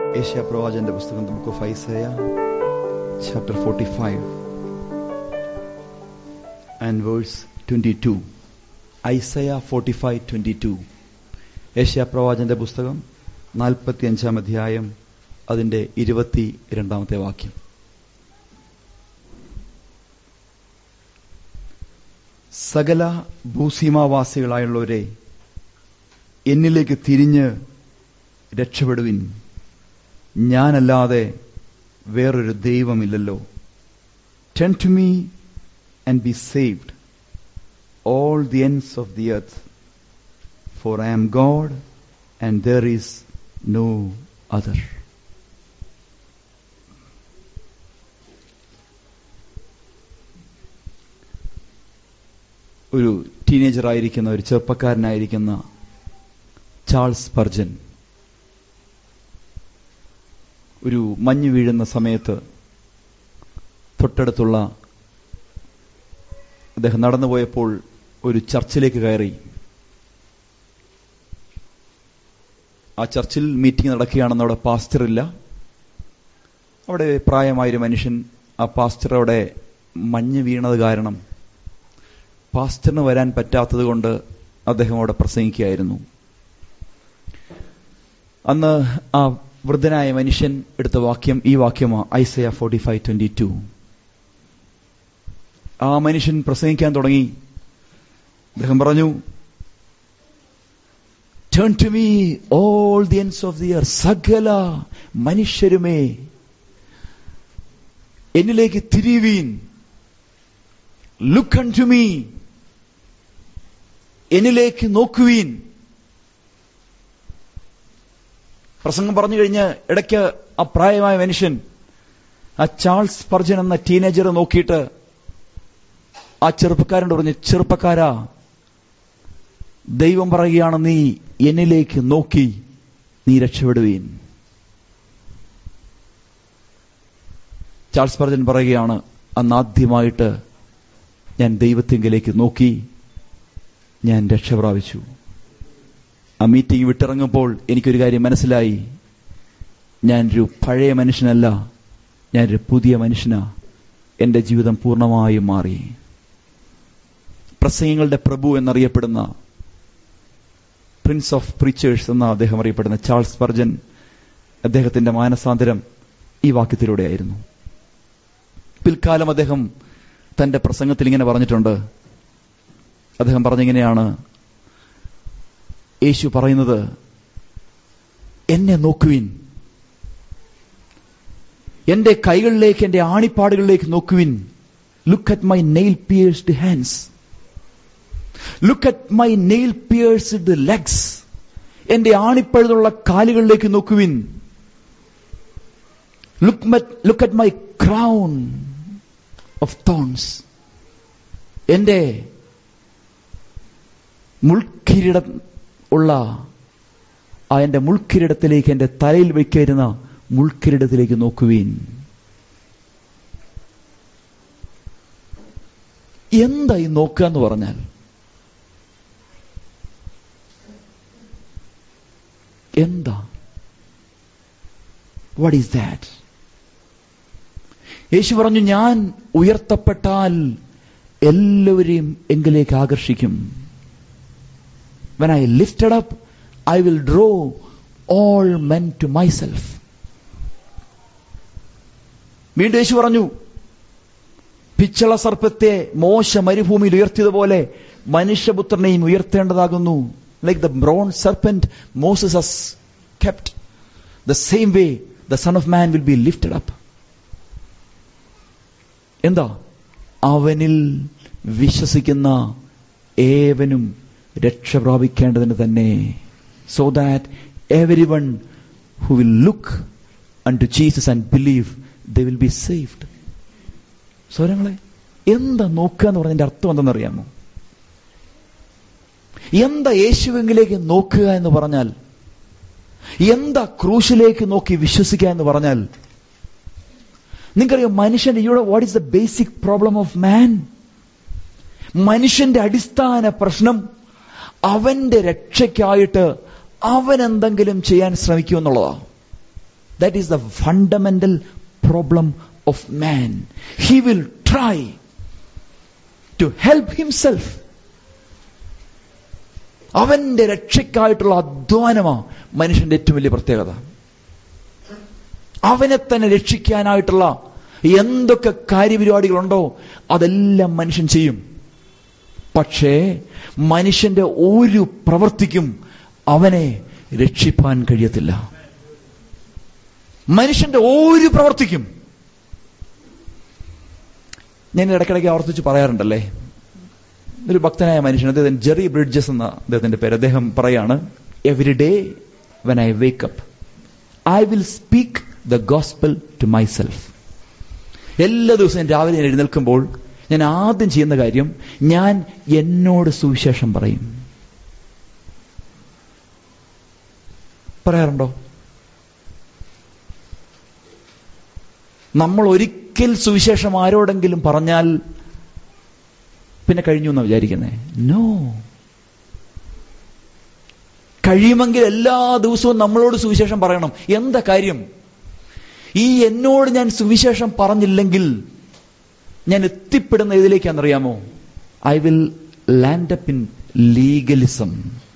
Asia പ്രവാചന്റെ പുസ്തകം the book of Isaiah chapter 45 and verse 22 Isaiah 45 22 ഏഷ്യ പ്രവാചന്റെ പുസ്തകം നാൽപ്പത്തി അഞ്ചാം അധ്യായം അതിന്റെ ഇരുപത്തി രണ്ടാമത്തെ വാക്യം സകല ഭൂസീമാവാസികളായുള്ളവരെ എന്നിലേക്ക് തിരിഞ്ഞ് രക്ഷപ്പെടുവിൻ ഞാനല്ലാതെ വേറൊരു ദൈവമില്ലല്ലോ turn to me and be saved all the ends of the earth for I am God and there is no other ഒരു ടീനേജറായിരിക്കുന്ന ഒരു ചെറുപ്പക്കാരനായിരിക്കുന്ന ചാൾസ് പർജൻ ഒരു മഞ്ഞ് വീഴുന്ന സമയത്ത് തൊട്ടടുത്തുള്ള അദ്ദേഹം നടന്നുപോയപ്പോൾ ഒരു ചർച്ചിലേക്ക് കയറി ആ ചർച്ചിൽ മീറ്റിംഗ് നടക്കുകയാണെന്ന് അവിടെ പാസ്റ്റർ ഇല്ല അവിടെ പ്രായമായൊരു മനുഷ്യൻ ആ പാസ്റ്റർ അവിടെ മഞ്ഞ് വീണത് കാരണം പാസ്റ്ററിന് വരാൻ പറ്റാത്തത് കൊണ്ട് അദ്ദേഹം അവിടെ പ്രസംഗിക്കുകയായിരുന്നു അന്ന് ആ വൃദ്ധനായ മനുഷ്യൻ എടുത്ത വാക്യം ഈ വാക്യമാ Isaiah forty five twenty two ആ മനുഷ്യൻ പ്രസംഗിക്കാൻ തുടങ്ങി അദ്ദേഹം പറഞ്ഞു turn to me all the ends of the earth സകല മനുഷ്യരുമേ എന്നിലേക്ക് തിരിവീൻ ലുക്ക് ടു മീ എന്നിലേക്ക് നോക്കുവീൻ പ്രസംഗം പറഞ്ഞു കഴിഞ്ഞ് ഇടയ്ക്ക് ആ പ്രായമായ മനുഷ്യൻ ആ ചാൾസ് പർജൻ എന്ന ടീനേജർ നോക്കിയിട്ട് ആ ചെറുപ്പക്കാരനോട് പറഞ്ഞു ചെറുപ്പക്കാരാ ദൈവം പറയുകയാണ് നീ എന്നിലേക്ക് നോക്കി നീ രക്ഷപ്പെടുവീൻ ചാൾസ് പർജൻ പറയുകയാണ് അന്ന് ആദ്യമായിട്ട് ഞാൻ ദൈവത്തിങ്കിലേക്ക് നോക്കി ഞാൻ രക്ഷ പ്രാപിച്ചു ആ മീറ്റിംഗ് വിട്ടിറങ്ങുമ്പോൾ എനിക്കൊരു കാര്യം മനസ്സിലായി ഞാനൊരു പഴയ മനുഷ്യനല്ല ഞാനൊരു പുതിയ മനുഷ്യനാ എന്റെ ജീവിതം പൂർണ്ണമായും മാറി പ്രസംഗങ്ങളുടെ പ്രഭു എന്നറിയപ്പെടുന്ന പ്രിൻസ് ഓഫ് പ്രീച്ചേഴ്സ് എന്ന അദ്ദേഹം അറിയപ്പെടുന്ന ചാൾസ് പർജൻ അദ്ദേഹത്തിന്റെ മാനസാന്തരം ഈ വാക്യത്തിലൂടെയായിരുന്നു പിൽക്കാലം അദ്ദേഹം തന്റെ പ്രസംഗത്തിൽ ഇങ്ങനെ പറഞ്ഞിട്ടുണ്ട് അദ്ദേഹം പറഞ്ഞിങ്ങനെയാണ് യേശു പറയുന്നത് എന്നെ നോക്കുവിൻ എന്റെ കൈകളിലേക്ക് എന്റെ ആണിപ്പാടുകളിലേക്ക് നോക്കുവിൻ look at my nail pierced hands look at my nail pierced legs എന്റെ ആണിപ്പഴുതുള്ള കാലുകളിലേക്ക് നോക്കുവിൻ look at my crown of thorns എന്റെ മുൾക്കിരീടം ഉള്ള ആ എന്റെ മുൾക്കിരീടത്തിലേക്ക് എന്റെ തലയിൽ വയ്ക്കരുന്ന മുൾക്കിരീടത്തിലേക്ക് നോക്കുവീൻ എന്താ ഈ നോക്കുക എന്ന് പറഞ്ഞാൽ എന്താ വാട്ട് ഈസ് ദാറ്റ് യേശു പറഞ്ഞു ഞാൻ ഉയർത്തപ്പെട്ടാൽ എല്ലാവരെയും എങ്കിലേക്ക് ആകർഷിക്കും when I lifted up, I will draw all men to myself. വീണ്ടും യേശു പറഞ്ഞു പിച്ചള സർപ്പത്തെ മോശ മരുഭൂമിയിൽ ഉയർത്തിയതുപോലെ മനുഷ്യപുത്രനെയും ഉയർത്തേണ്ടതാകുന്നു like the bronze serpent Moses has kept the same way the son of man will be lifted up എന്താ അവനിൽ വിശ്വസിക്കുന്ന ഏവനും രക്ഷ പ്രാപിക്കേണ്ടതിന് തന്നെ so that every one who will look unto Jesus and believe the will be saved സ്വരങ്ങളെ എന്താ നോക്കുക എന്ന് പറഞ്ഞതിന്റെ അർത്ഥം എന്തെന്നറിയാമോ എന്താ യേശുവെങ്കിലേക്ക് നോക്കുക എന്ന് പറഞ്ഞാൽ എന്താ ക്രൂശിലേക്ക് നോക്കി വിശ്വസിക്കുക എന്ന് പറഞ്ഞാൽ നിങ്ങൾക്കറിയാം മനുഷ്യന്റെ യുടെ what is the basic problem of man മനുഷ്യന്റെ അടിസ്ഥാന പ്രശ്നം അവന്റെ രക്ഷയ്ക്കായിട്ട് അവൻ എന്തെങ്കിലും ചെയ്യാൻ ശ്രമിക്കുമെന്നുള്ളതാ that is the fundamental problem of man he will try to help himself അവന്റെ രക്ഷയ്ക്കായിട്ടുള്ള അധ്വാനമാ മനുഷ്യന്റെ ഏറ്റവും വലിയ പ്രത്യേകത അവനെ തന്നെ രക്ഷിക്കാനായിട്ടുള്ള എന്തൊക്കെ കാര്യപരിപാടികളുണ്ടോ അതെല്ലാം മനുഷ്യൻ ചെയ്യും പക്ഷേ മനുഷ്യന്റെ ഒരു പ്രവൃത്തിക്കും അവനെ രക്ഷിപ്പാൻ കഴിയത്തില്ല മനുഷ്യന്റെ ഒരു പ്രവർത്തിക്കും ഞാൻ ഇടയ്ക്കിടയ്ക്ക് ആവർത്തിച്ച് പറയാറുണ്ടല്ലേ ഒരു ഭക്തനായ മനുഷ്യൻ അദ്ദേഹം ജെറി ബ്രിഡ്ജസ് എന്ന അദ്ദേഹത്തിന്റെ പേര് അദ്ദേഹം പറയാണ് every day when I wake up I will speak the gospel to myself എല്ലാ ദിവസവും രാവിലെ ഞാൻ എഴുന്നേൽക്കുമ്പോൾ ഞാൻ ആദ്യം ചെയ്യുന്ന കാര്യം ഞാൻ എന്നോട് സുവിശേഷം പറയും പറയാറുണ്ടോ നമ്മൾ ഒരിക്കൽ സുവിശേഷം ആരോടെങ്കിലും പറഞ്ഞാൽ പിന്നെ കഴിഞ്ഞു എന്നാ വിചാരിക്കുന്നേ നോ കഴിയുമെങ്കിൽ എല്ലാ ദിവസവും നമ്മളോട് സുവിശേഷം പറയണം എന്താ കാര്യം ഈ എന്നോട് ഞാൻ സുവിശേഷം പറഞ്ഞില്ലെങ്കിൽ ഞാൻ എത്തിപ്പെടുന്ന ഇതിലേക്കാണെന്നറിയാമോ I will land up in legalism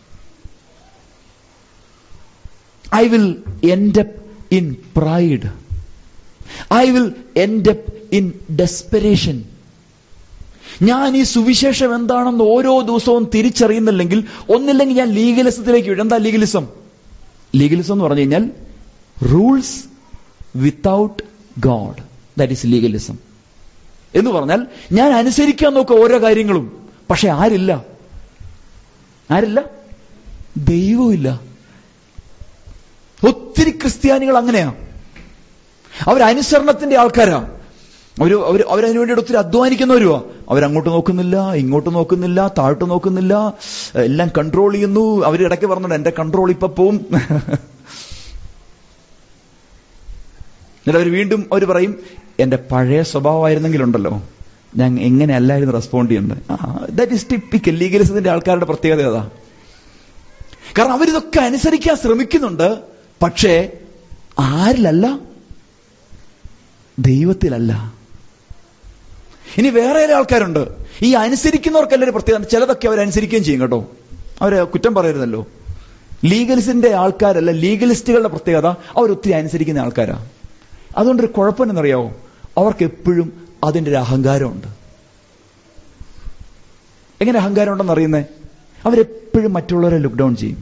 I will end up in pride I will end up in desperation ഞാൻ ഈ സുവിശേഷം എന്താണെന്ന് ഓരോ ദിവസവും തിരിച്ചറിയുന്നില്ലെങ്കിൽ ഒന്നില്ലെങ്കിൽ ഞാൻ ലീഗലിസത്തിലേക്ക് വീഴും എന്താ ലീഗലിസം ലീഗലിസം എന്ന് പറഞ്ഞു കഴിഞ്ഞാൽ rules without God that is legalism എന്ന് പറഞ്ഞാൽ ഞാൻ അനുസരിക്കാൻ നോക്കുക ഓരോ കാര്യങ്ങളും പക്ഷെ ആരില്ല ആരില്ല ദൈവമില്ല ഒത്തിരി ക്രിസ്ത്യാനികൾ അങ്ങനെയാ അവരനുസരണത്തിന്റെ ആൾക്കാരാ അവര് അവർ അവരതിനു വേണ്ടി ഒത്തിരി അധ്വാനിക്കുന്നവരുവാ അവരങ്ങോട്ട് നോക്കുന്നില്ല ഇങ്ങോട്ട് നോക്കുന്നില്ല താഴോട്ട് നോക്കുന്നില്ല എല്ലാം കൺട്രോൾ ചെയ്യുന്നു അവർ ഇടയ്ക്ക് പറഞ്ഞിട്ടുണ്ട് എന്റെ കൺട്രോൾ ഇപ്പൊ പോവും എന്നിട്ട് അവർ വീണ്ടും അവർ പറയും എന്റെ പഴയ സ്വഭാവമായിരുന്നെങ്കിലുണ്ടല്ലോ ഞാൻ എങ്ങനെ അല്ലായിരുന്നു റെസ്പോണ്ട് ചെയ്യേണ്ടത് ദാറ്റ് ഇസ് ടിപ്പിക്കൽ ലീഗലിസത്തിന്റെ ആൾക്കാരുടെ പ്രത്യേകത അതാ കാരണം അവരിതൊക്കെ അനുസരിക്കാൻ ശ്രമിക്കുന്നുണ്ട് പക്ഷേ ആരിലല്ല ദൈവത്തിലല്ല ഇനി വേറെ ചില ആൾക്കാരുണ്ട് ഈ അനുസരിക്കുന്നവർക്കല്ല ഒരു പ്രത്യേകത ചിലതൊക്കെ അവർ അനുസരിക്കുകയും ചെയ്യും കേട്ടോ അവരെ കുറ്റം പറയരുതല്ലോ ലീഗലിസ്റ്റിന്റെ ആൾക്കാരല്ല ലീഗലിസ്റ്റുകളുടെ പ്രത്യേകത അവർ ഒത്തിരി അനുസരിക്കുന്ന ആൾക്കാരാ അതുകൊണ്ടൊരു കുഴപ്പം എന്നറിയാവോ അവർക്ക് എപ്പോഴും അതിന്റെ ഒരു അഹങ്കാരമുണ്ട് എങ്ങനെ അഹങ്കാരം ഉണ്ടെന്ന് അറിയുന്നേ അവരെപ്പോഴും മറ്റുള്ളവരെ ലുക്ക് ഡൗൺ ചെയ്യും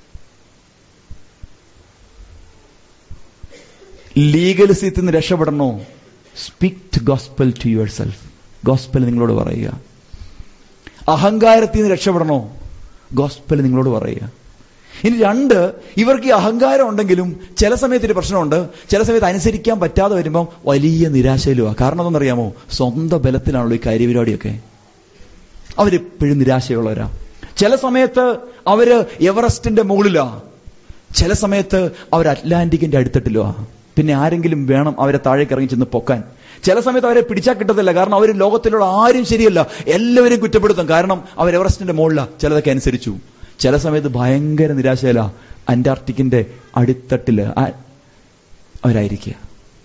ലീഗലിസത്തിൽ നിന്ന് രക്ഷപ്പെടണോ speak to gospel to yourself gospel നിങ്ങളോട് പറയുക അഹങ്കാരത്തിൽ നിന്ന് രക്ഷപ്പെടണോ ഗോസ്പൽ നിങ്ങളോട് പറയുക ഇനി രണ്ട് ഇവർക്ക് ഈ അഹങ്കാരം ഉണ്ടെങ്കിലും ചില സമയത്ത് ഒരു പ്രശ്നമുണ്ട് ചില സമയത്ത് അനുസരിക്കാൻ പറ്റാതെ വരുമ്പോൾ വലിയ നിരാശയിലുമാണ് കാരണം എന്തെന്നറിയാമോ സ്വന്തം ബലത്തിലാണല്ലോ ഈ കാര്യപരിപാടിയൊക്കെ അവരെപ്പോഴും നിരാശയുള്ളവരാ ചില സമയത്ത് അവര് എവറസ്റ്റിന്റെ മുകളിലാ ചില സമയത്ത് അവർ അറ്റ്ലാന്റിക്കിന്റെ അടുത്തിട്ടില്ല പിന്നെ ആരെങ്കിലും വേണം അവരെ താഴേക്ക് ഇറങ്ങി ചെന്ന് പൊക്കാൻ ചില സമയത്ത് അവരെ പിടിച്ചാൽ കിട്ടത്തില്ല കാരണം അവർ ലോകത്തിലുള്ള ആരും ശരിയല്ല എല്ലാവരും കുറ്റപ്പെടുത്തും കാരണം അവർ എവറസ്റ്റിന്റെ മുകളിലാ ചിലതൊക്കെ അനുസരിച്ചു ചില സമയത്ത് ഭയങ്കര നിരാശയില അന്റാർട്ടിക്കിന്റെ അടിത്തട്ടില് അവരായിരിക്കുക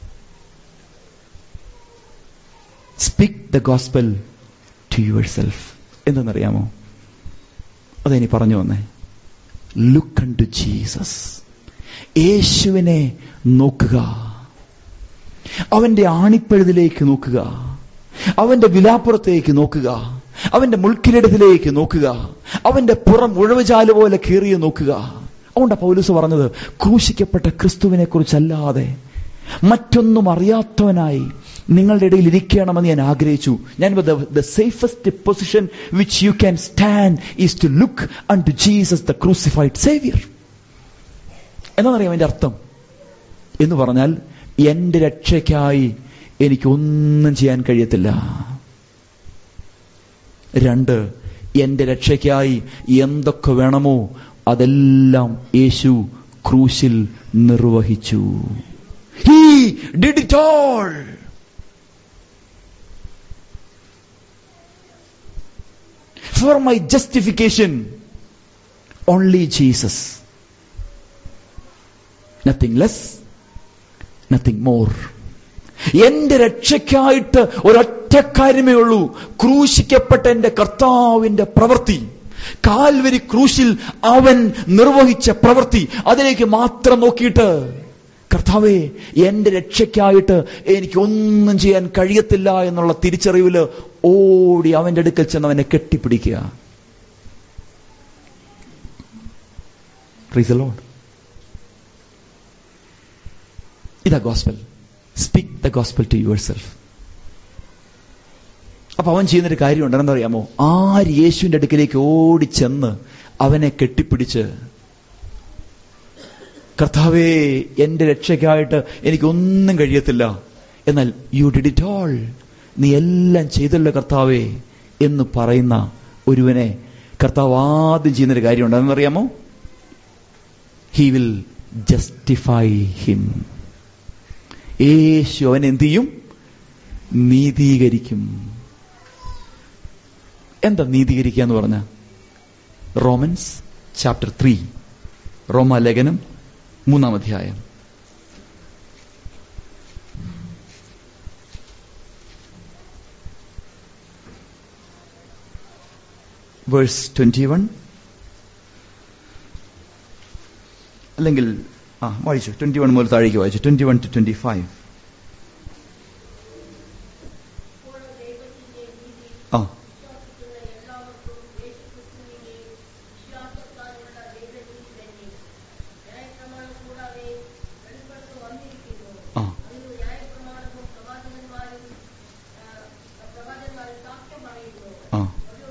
speak the gospel to yourself എന്തെന്നറിയാമോ അതെനി പറഞ്ഞു വന്നേ ലുക്ക് അൺ ടു ജീസസ് യേശുവിനെ നോക്കുക അവന്റെ ആണിപ്പഴുതിലേക്ക് നോക്കുക അവന്റെ വിലാപ്പുറത്തേക്ക് നോക്കുക അവന്റെ മുൾക്കിലിടത്തിലേക്ക് നോക്കുക അവന്റെ പുറം ഉഴവുചാല് പോലെ കീറിയ നോക്കുക അതുകൊണ്ടാ പൗലൂസ് പറഞ്ഞത് ക്രൂശിക്കപ്പെട്ട ക്രിസ്തുവിനെ കുറിച്ചല്ലാതെ മറ്റൊന്നും അറിയാത്തവനായി നിങ്ങളുടെ ഇടയിൽ ഇരിക്കണമെന്ന് ഞാൻ ആഗ്രഹിച്ചു ഞാൻ the safest position which you can stand is to look unto Jesus the crucified saviour എന്നറിയാം എന്റെ അർത്ഥം എന്ന് പറഞ്ഞാൽ എന്റെ രക്ഷയ്ക്കായി എനിക്കൊന്നും ചെയ്യാൻ കഴിയത്തില്ല രണ്ട് എന്റെ രക്ഷയ്ക്കായി എന്തൊക്കെ വേണമോ അതെല്ലാം യേശു ക്രൂശിൽ നിർവഹിച്ചു he did it all for my justification only Jesus nothing less nothing more എന്റെ രക്ഷയ്ക്കായിട്ട് ഒരൊറ്റ കാര്യമേ ഉള്ളൂ ക്രൂശിക്കപ്പെട്ട എന്റെ കർത്താവിന്റെ പ്രവൃത്തി കാൽവരി ക്രൂശിൽ അവൻ നിർവഹിച്ച പ്രവൃത്തി അതിലേക്ക് മാത്രം നോക്കിയിട്ട് കർത്താവേ എന്റെ രക്ഷയ്ക്കായിട്ട് എനിക്ക് ഒന്നും ചെയ്യാൻ കഴിയത്തില്ല എന്നുള്ള തിരിച്ചറിവില് ഓടി അവന്റെ അടുക്കൽ ചെന്ന് അവനെ കെട്ടിപ്പിടിക്കുക Praise the Lord. ഇതാ gospel speak the gospel to yourself അപ്പൊ അവൻ ചെയ്യുന്നൊരു കാര്യമുണ്ട് എന്താ അറിയാമോ ആര് യേശുവിന്റെ അടുക്കിലേക്ക് ഓടിച്ചെന്ന് അവനെ കെട്ടിപ്പിടിച്ച് കർത്താവേ എന്റെ രക്ഷയ്ക്കായിട്ട് എനിക്കൊന്നും കഴിയത്തില്ല എന്നാൽ യു ഡിഡ് ഇറ്റ് ഓൾ നീ എല്ലാം ചെയ്തല്ലോ കർത്താവേ എന്ന് പറയുന്ന ഒരുവനെ കർത്താവ് ആദ്യം ചെയ്യുന്നൊരു കാര്യമുണ്ട് അതെന്നറിയാമോ ഹി വിൽ ജസ്റ്റിഫൈ ഹിം യേശു അവൻ എന്ത് ചെയ്യും നീതീകരിക്കും എന്താ നീതീകരിക്കുക എന്ന് പറഞ്ഞ റോമൻസ് ചാപ്റ്റർ ത്രീ റോമാലേഖനം മൂന്നാം അധ്യായം വേഴ്സ് ട്വന്റി വൺ അല്ലെങ്കിൽ ആ വായിച്ചു ട്വന്റി വൺ മുതൽ താഴേക്ക് വായിച്ചു twenty one two twenty five ആ ആ ആ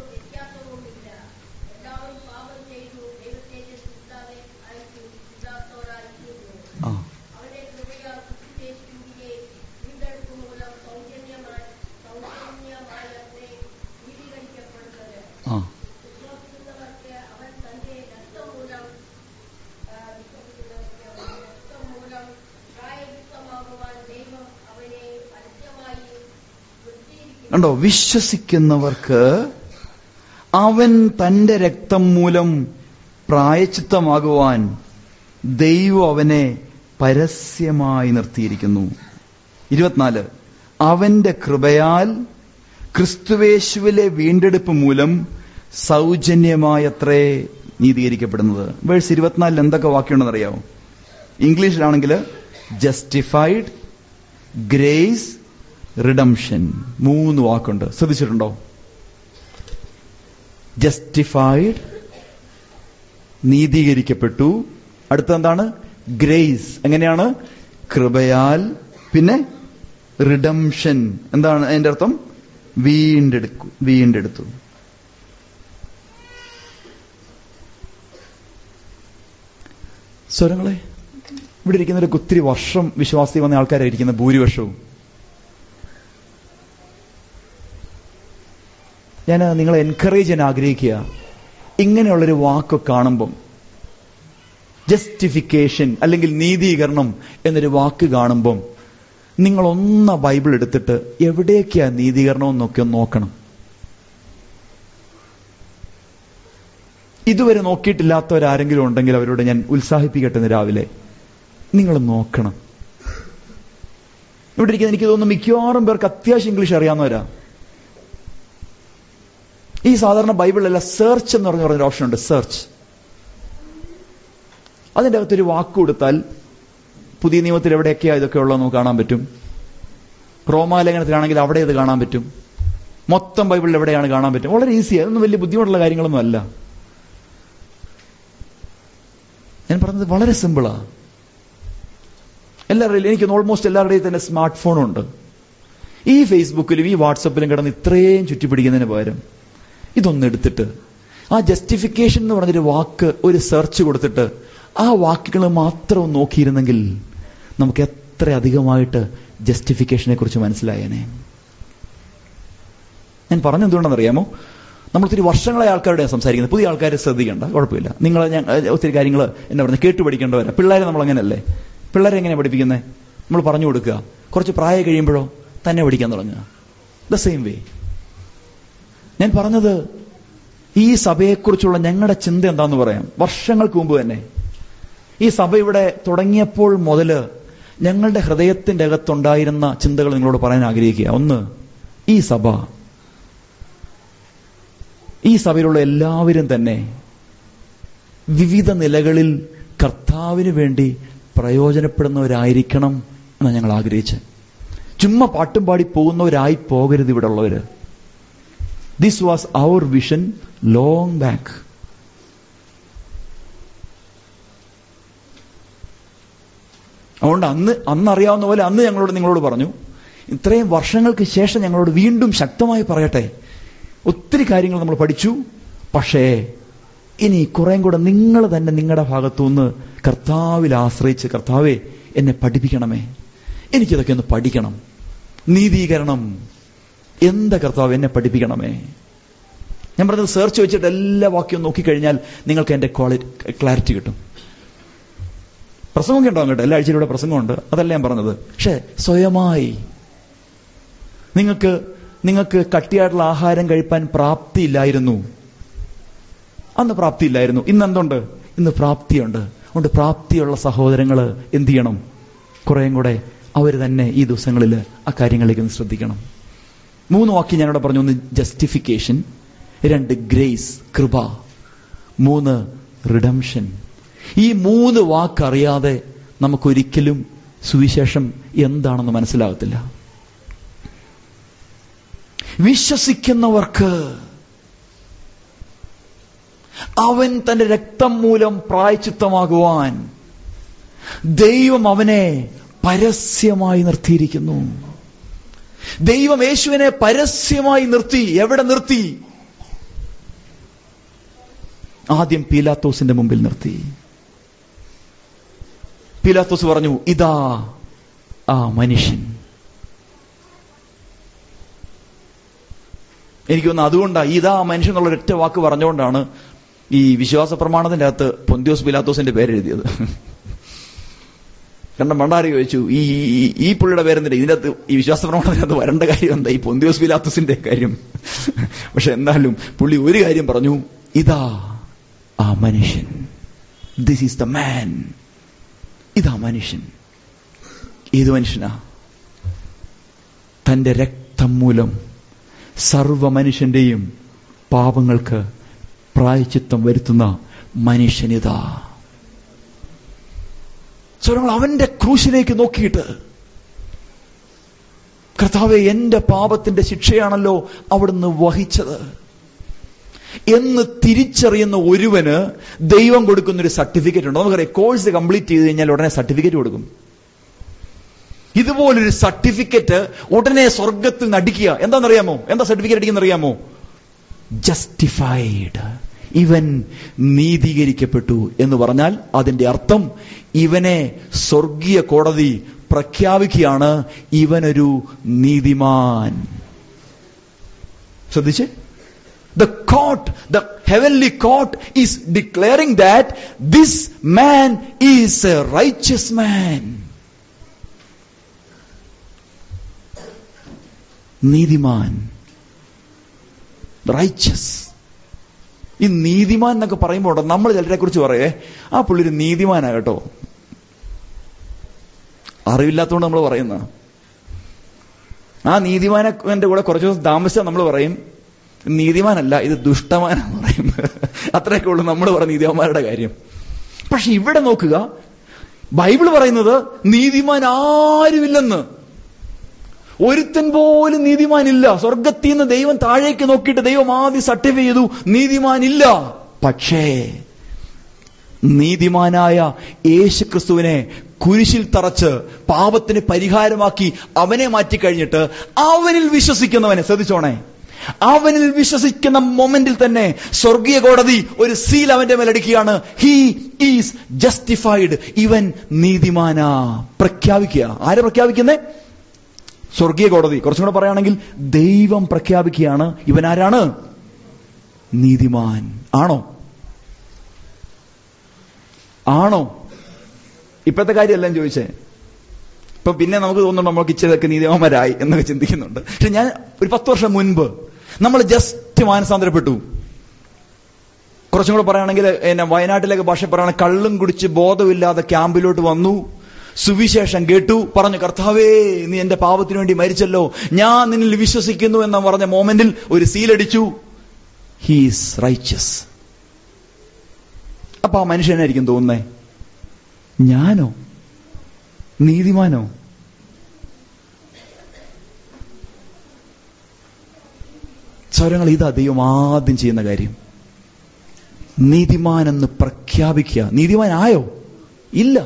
ആ ആ കണ്ടോ വിശ്വസിക്കുന്നവർക്ക് അവൻ തന്റെ രക്തം മൂലം പ്രായച്ചിത്തമാകുവാൻ ദൈവം അവനെ പരസ്യമായി നിർത്തിയിരിക്കുന്നു ഇരുപത്തിനാല് അവന്റെ കൃപയാൽ ക്രിസ്തുവേശുവിലെ വീണ്ടെടുപ്പ് മൂലം സൗജന്യമായത്രേ നീതീകരിക്കപ്പെടുന്നത് വേഴ്സ് ഇരുപത്തിനാലിൽ എന്തൊക്കെ വാക്യമുണ്ടെന്ന് അറിയാമോ ഇംഗ്ലീഷിലാണെങ്കിൽ ജസ്റ്റിഫൈഡ് ഗ്രേസ് റിഡംഷൻ മൂന്ന് വാക്കുണ്ട് ശ്രദ്ധിച്ചിട്ടുണ്ടോ ജസ്റ്റിഫൈഡ് നീതീകരിക്കപ്പെട്ടു അടുത്ത എന്താണ് ഗ്രേസ് എങ്ങനെയാണ് കൃപയാൽ പിന്നെ റിഡംഷൻ എന്താണ് അതിന്റെ അർത്ഥം വീണ്ടെടുക്കു വീണ്ടെടുത്തു സ്വരങ്ങളെ ഇവിടെ ഇരിക്കുന്നവരൊക്കെ ഒത്തിരി വർഷം വിശ്വാസി വന്ന ആൾക്കാരായിരിക്കുന്ന ഭൂരിപക്ഷവും ഞാൻ നിങ്ങളെ എൻകറേജ് ചെയ്യാൻ ആഗ്രഹിക്കുക ഇങ്ങനെയുള്ളൊരു വാക്ക് കാണുമ്പം ജസ്റ്റിഫിക്കേഷൻ അല്ലെങ്കിൽ നീതീകരണം എന്നൊരു വാക്ക് കാണുമ്പം നിങ്ങൾ ഒന്ന് ബൈബിൾ എടുത്തിട്ട് എവിടേക്കാ നീതീകരണം എന്നൊക്കെ ഒന്ന് നോക്കണം ഇതുവരെ നോക്കിയിട്ടില്ലാത്തവരാരെങ്കിലും ഉണ്ടെങ്കിൽ അവരോട് ഞാൻ ഉത്സാഹിപ്പിക്കട്ടെ ഇന്ന് രാവിലെ നിങ്ങൾ നോക്കണം ഇവിടെ ഇരിക്കുന്ന എനിക്ക് തോന്നുന്നു മിക്കവാറും പേർക്ക് അത്യാവശ്യം ഇംഗ്ലീഷ് അറിയാവുന്നവരാ ഈ സാധാരണ ബൈബിളിലല്ല സെർച്ച് എന്ന് പറഞ്ഞ പറഞ്ഞൊരു ഓപ്ഷൻ ഉണ്ട് സെർച്ച് അതിൻ്റെ അകത്തൊരു വാക്ക് കൊടുത്താൽ പുതിയ നിയമത്തിൽ എവിടെയൊക്കെയാ ഇതൊക്കെ ഉള്ളത് നമുക്ക് കാണാൻ പറ്റും റോമാലേഖനത്തിലാണെങ്കിൽ അവിടെ ഇത് കാണാൻ പറ്റും മൊത്തം ബൈബിളിൽ എവിടെയാണ് കാണാൻ പറ്റും വളരെ ഈസിയാണ് അതൊന്നും വലിയ ബുദ്ധിമുട്ടുള്ള കാര്യങ്ങളൊന്നും അല്ല ഞാൻ പറഞ്ഞത് വളരെ സിമ്പിളാ എല്ലാവരുടെയും എനിക്ക് ഓൾമോസ്റ്റ് എല്ലാവരുടെയും തന്നെ സ്മാർട്ട് ഫോണുണ്ട് ഈ ഫേസ്ബുക്കിലും ഈ വാട്സപ്പിലും കിടന്ന് ഇത്രയും ചുറ്റിപ്പിടിക്കുന്നതിന് പകരം ഇതൊന്ന് എടുത്തിട്ട് ആ ജസ്റ്റിഫിക്കേഷൻ എന്ന് പറഞ്ഞൊരു വാക്ക് ഒരു സെർച്ച് കൊടുത്തിട്ട് ആ വാക്കുകൾ മാത്രം നോക്കിയിരുന്നെങ്കിൽ നമുക്ക് എത്ര അധികമായിട്ട് ജസ്റ്റിഫിക്കേഷനെ കുറിച്ച് മനസ്സിലായേനെ ഞാൻ പറഞ്ഞെന്തുകൊണ്ടെന്നറിയാമോ നമ്മൾ ഒത്തിരി വർഷങ്ങളെ ആൾക്കാരുടെ സംസാരിക്കുന്നത് പുതിയ ആൾക്കാരെ ശ്രദ്ധിക്കേണ്ട കുഴപ്പമില്ല നിങ്ങൾ ഞാൻ ഒത്തിരി കാര്യങ്ങൾ എന്താ പറയുന്നത് കേട്ടു പഠിക്കേണ്ടവരാ പിള്ളേരെ നമ്മൾ അങ്ങനെയല്ലേ പിള്ളേരെ എങ്ങനെയാണ് പഠിപ്പിക്കുന്നത് നമ്മൾ പറഞ്ഞു കൊടുക്കുക കുറച്ച് പ്രായം കഴിയുമ്പോഴോ തന്നെ പഠിക്കാൻ തുടങ്ങുക ദ സെയിം വേ ഞാൻ പറഞ്ഞത് ഈ സഭയെക്കുറിച്ചുള്ള ഞങ്ങളുടെ ചിന്ത എന്താന്ന് പറയാം വർഷങ്ങൾക്ക് മുമ്പ് തന്നെ ഈ സഭ ഇവിടെ തുടങ്ങിയപ്പോൾ മുതല് ഞങ്ങളുടെ ഹൃദയത്തിന്റെ അകത്തുണ്ടായിരുന്ന ചിന്തകൾ നിങ്ങളോട് പറയാൻ ആഗ്രഹിക്കുക ഒന്ന് ഈ സഭ ഈ സഭയിലുള്ള എല്ലാവരും തന്നെ വിവിധ നിലകളിൽ കർത്താവിന് വേണ്ടി പ്രയോജനപ്പെടുന്നവരായിരിക്കണം എന്നാണ് ഞങ്ങൾ ആഗ്രഹിച്ചത് ചുമ്മാ പാട്ടും പാടി പോകുന്നവരായി പോകരുത് ഇവിടെ ഉള്ളവര് ദിസ് വാസ് അവർ വിഷൻ ലോങ് ബാക്ക് അതുകൊണ്ട് അന്ന് അന്ന് അറിയാവുന്ന പോലെ അന്ന് ഞങ്ങളോട് നിങ്ങളോട് പറഞ്ഞു ഇത്രയും വർഷങ്ങൾക്ക് ശേഷം ഞങ്ങളോട് വീണ്ടും ശക്തമായി പറയട്ടെ ഒത്തിരി കാര്യങ്ങൾ നമ്മൾ പഠിച്ചു പക്ഷേ ഇനി കുറേം കൂടെ നിങ്ങൾ തന്നെ നിങ്ങളുടെ ഭാഗത്തുനിന്ന് കർത്താവിൽ ആശ്രയിച്ച് കർത്താവെ എന്നെ പഠിപ്പിക്കണമേ എനിക്കിതൊക്കെ ഒന്ന് പഠിക്കണം നീതീകരണം എന്താ കർത്താവ് എന്നെ പഠിപ്പിക്കണമേ ഞാൻ പറഞ്ഞത് സെർച്ച് വെച്ചിട്ട് എല്ലാ വാക്യവും നോക്കിക്കഴിഞ്ഞാൽ നിങ്ങൾക്ക് എന്റെ ക്വാളിറ്റി ക്ലാരിറ്റി കിട്ടും പ്രസംഗമൊക്കെ ഉണ്ടാവും കേട്ടോ എല്ലാ ആഴ്ചയിലൂടെ പ്രസംഗമുണ്ട് അതല്ല ഞാൻ പറഞ്ഞത് പക്ഷെ സ്വയമായി നിങ്ങൾക്ക് നിങ്ങൾക്ക് കട്ടിയായിട്ടുള്ള ആഹാരം കഴിപ്പാൻ പ്രാപ്തിയില്ലായിരുന്നു അന്ന് പ്രാപ്തിയില്ലായിരുന്നു ഇന്ന് എന്തുണ്ട് ഇന്ന് പ്രാപ്തിയുണ്ട് അതുകൊണ്ട് പ്രാപ്തിയുള്ള സഹോദരങ്ങൾ എന്ത് ചെയ്യണം കുറേയും കൂടെ അവർ തന്നെ ഈ ദിവസങ്ങളിൽ ആ കാര്യങ്ങളിലേക്ക് ഒന്ന് ശ്രദ്ധിക്കണം മൂന്ന് വാക്യം ഞാനിവിടെ പറഞ്ഞു ഒന്ന് ജസ്റ്റിഫിക്കേഷൻ രണ്ട് ഗ്രേസ് കൃപ മൂന്ന് റിഡംഷൻ ഈ മൂന്ന് വാക്കറിയാതെ നമുക്കൊരിക്കലും സുവിശേഷം എന്താണെന്ന് മനസ്സിലാകത്തില്ല വിശ്വസിക്കുന്നവർക്ക് അവൻ തന്റെ രക്തം മൂലം പ്രായച്ചിത്തമാകുവാൻ ദൈവം അവനെ പരസ്യമായി നിർത്തിയിരിക്കുന്നു ദൈവം യേശുവിനെ പരസ്യമായി നിർത്തി എവിടെ നിർത്തി ആദ്യം പീലാത്തോസിന്റെ മുമ്പിൽ നിർത്തി പീലാത്തോസ് പറഞ്ഞു ഇതാ ആ മനുഷ്യൻ എനിക്ക് തോന്നുന്നു അതുകൊണ്ടാണ് ഇതാ മനുഷ്യൻ എന്നുള്ള ഒറ്റ വാക്ക് പറഞ്ഞുകൊണ്ടാണ് ഈ വിശ്വാസ പ്രമാണത്തിന്റെ അകത്ത് പൊന്തിയോസ് പിലാത്തോസിന്റെ പേരെഴുതിയത് കാരണം മണ്ടാരി ചോദിച്ചു ഈ ഈ- ഈ പുള്ളിയുടെ പേരെന്തിനാ ഇതിന്റെ അകത്ത് ഈ വിശ്വാസ പ്രമാണത്തിനകത്ത് വരേണ്ട കാര്യം എന്താ ഈ പൊന്തിയോസ് പിലാത്തോസിന്റെ കാര്യം പക്ഷെ എന്നാലും പുള്ളി ഒരു കാര്യം പറഞ്ഞു ഇതാ ആ മനുഷ്യൻ ദിസ് ഈസ് ദ മാൻ ഇതാ മനുഷ്യൻ ഏത് മനുഷ്യനാ തന്റെ രക്തം മൂലം സർവ മനുഷ്യന്റെയും പാപങ്ങൾക്ക് പ്രായച്ചിത്തം വരുത്തുന്ന മനുഷ്യനിതാ സോ നമ്മൾ അവന്റെ ക്രൂശിലേക്ക് നോക്കിയിട്ട് കർത്താവെ എന്റെ പാപത്തിന്റെ ശിക്ഷയാണല്ലോ അവിടുന്ന് വഹിച്ചത് എന്ന് തിരിച്ചറിയുന്ന ഒരുവന് ദൈവം കൊടുക്കുന്ന ഒരു സർട്ടിഫിക്കറ്റ് ഉണ്ട് നമുക്കറിയാം കോഴ്സ് കംപ്ലീറ്റ് ചെയ്ത് കഴിഞ്ഞാൽ ഉടനെ സർട്ടിഫിക്കറ്റ് കൊടുക്കും ഇതുപോലൊരു സർട്ടിഫിക്കറ്റ് ഉടനെ സ്വർഗത്തിൽ നടിക്കുക എന്താണെന്നറിയാമോ എന്താ സർട്ടിഫിക്കറ്റ് അടിക്കുന്ന അറിയാമോ ജസ്റ്റിഫൈഡ് ഇവൻ നീതീകരിക്കപ്പെട്ടു എന്ന് പറഞ്ഞാൽ അതിന്റെ അർത്ഥം ഇവനെ സ്വർഗീയ കോടതി പ്രഖ്യാപിക്കുകയാണ് ഇവനൊരു നീതിമാൻ ശ്രദ്ധിച്ച് the court, the heavenly court is declaring that this man is a righteous man. നീതിമാൻ റൈച്ചസ് ഈ നീതിമാൻ എന്നൊക്കെ പറയുമ്പോൾ നമ്മൾ ചിലരെ കുറിച്ച് പറയേ ആ പുള്ളി ഒരു നീതിമാനാ കേട്ടോ അറിവില്ലാത്തതുകൊണ്ട് നമ്മൾ പറയുന്ന ആ നീതിമാനെ എന്റെ കൂടെ കുറച്ച് ദിവസം താമസിച്ചാൽ നമ്മൾ പറയും നീതിമാനല്ല ഇത് ദുഷ്ടമാനാന്ന് പറയും അത്രയൊക്കെ ഉള്ളൂ നമ്മൾ പറഞ്ഞ നീതിമാന്മാരുടെ കാര്യം പക്ഷെ ഇവിടെ നോക്കുക ബൈബിൾ പറയുന്നത് നീതിമാൻ ആരുമില്ലെന്ന് ഒരുത്തൻ പോലും നീതിമാനില്ല സ്വർഗത്തിൽ നിന്ന് ദൈവം താഴേക്ക് നോക്കിയിട്ട് ദൈവം ആദ്യം സർട്ടിഫൈ ചെയ്തു നീതിമാനില്ല പക്ഷേ നീതിമാനായ യേശു ക്രിസ്തുവിനെ കുരിശിൽ തറച്ച് പാപത്തിന് പരിഹാരമാക്കി അവനെ മാറ്റിക്കഴിഞ്ഞിട്ട് അവനിൽ വിശ്വസിക്കുന്നവനെ ശ്രദ്ധിച്ചോണേ അവനിൽ വിശ്വസിക്കുന്ന മൊമെന്റിൽ തന്നെ സ്വർഗീയ കോടതി ഒരു സീൽ അവന്റെ മേലടിക്കുകയാണ് ഹീ ഈസ് ജസ്റ്റിഫൈഡ് ഇവൻ നീതിമാനാ പ്രഖ്യാപിക്കുക ആരെ പ്രഖ്യാപിക്കുന്നേ സ്വർഗീയ കോടതി കുറച്ചും കൂടെ പറയുകയാണെങ്കിൽ ദൈവം പ്രഖ്യാപിക്കുകയാണ് ഇവൻ ആരാണ് നീതിമാൻ ആണോ ആണോ ഇപ്പോഴത്തെ കാര്യമല്ല ഞാൻ ചോദിച്ചേ ഇപ്പൊ പിന്നെ നമുക്ക് തോന്നുന്നുണ്ട് നമ്മൾക്ക് ഇച്ചിരിതൊക്കെ നീതിമാന്മാരായി എന്നൊക്കെ ചിന്തിക്കുന്നുണ്ട് പക്ഷെ ഞാൻ ഒരു പത്ത് വർഷം മുൻപ് നമ്മൾ ജസ്റ്റ് മാനസാന്തരപ്പെട്ടു കുറച്ചും കൂടെ പറയുകയാണെങ്കിൽ എന്നെ വയനാട്ടിലേക്ക് ഭാഷ പറയുകയാണെങ്കിൽ കള്ളും കുടിച്ച് ബോധമില്ലാതെ ക്യാമ്പിലോട്ട് വന്നു സുവിശേഷം കേട്ടു പറഞ്ഞു കർത്താവേ നീ എന്റെ പാപത്തിനു വേണ്ടി മരിച്ചല്ലോ ഞാൻ നിന്നിൽ വിശ്വസിക്കുന്നു എന്ന് പറഞ്ഞ മോമെന്റിൽ ഒരു സീലടിച്ചു ഹീസ് റൈച്ചസ് അപ്പൊ ആ മനുഷ്യനായിരിക്കും തോന്നുന്നേ ഞാനോ നീതിമാനോ സ്വരങ്ങൾ ഇതാ ദൈവം ആദ്യം ചെയ്യുന്ന കാര്യം നീതിമാൻ എന്ന് പ്രഖ്യാപിക്കുക നീതിമാനായോ ഇല്ല